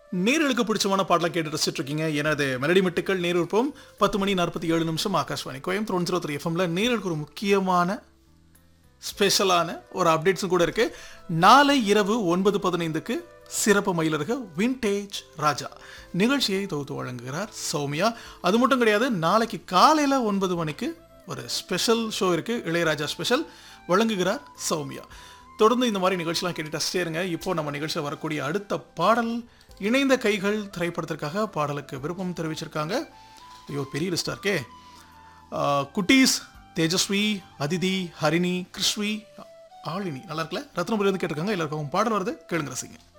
நேர்களுக்கு பிடிச்சமான பாடலை கேட்டு ரசிச்சுட்டு இருக்கீங்க எனது மெலடி மெட்டுக்கள் நேருப்போம் பத்து மணி நாற்பத்தி ஏழு நிமிஷம் Akashvani Coimbatore one zero three எஃப்எம்ல நேர்களுக்கு ஒரு முக்கியமான ஸ்பெஷலான ஒரு அப்டேட்ஸும் கூட இருக்கு நாளை இரவு ஒன்பது பதினைந்துக்கு சிறப்பு மயிலருக விண்டேஜ் ராஜா நிகழ்ச்சியை தொகுத்து வழங்குகிறார் சௌமியா அது மட்டும் கிடையாது நாளைக்கு காலையில் ஒன்பது மணிக்கு ஒரு ஸ்பெஷல் ஷோ இருக்கு இளையராஜா ஸ்பெஷல் வழங்குகிறார் சௌமியா தொடர்ந்து இந்த மாதிரி நிகழ்ச்சிலாம் கேட்டுட்டு ரசிச்சிட்டே இருங்க இப்போ நம்ம நிகழ்ச்சியில் வரக்கூடிய அடுத்த பாடல் இணைந்த கைகள் திரைப்படத்திற்காக பாடலுக்கு விருப்பம் தெரிவிச்சிருக்காங்க ஐயோ பெரிய லிஸ்டா இருக்கே ஆஹ் குட்டீஸ் தேஜஸ்வி அதிதி ஹரிணி கிருஷ்வி ஆளினி நல்லா இருக்குல்ல ரத்னபுரி வந்து கேட்டிருக்காங்க எல்லாருக்கும் பாடல் வருது கேளுங்க ரசிங்க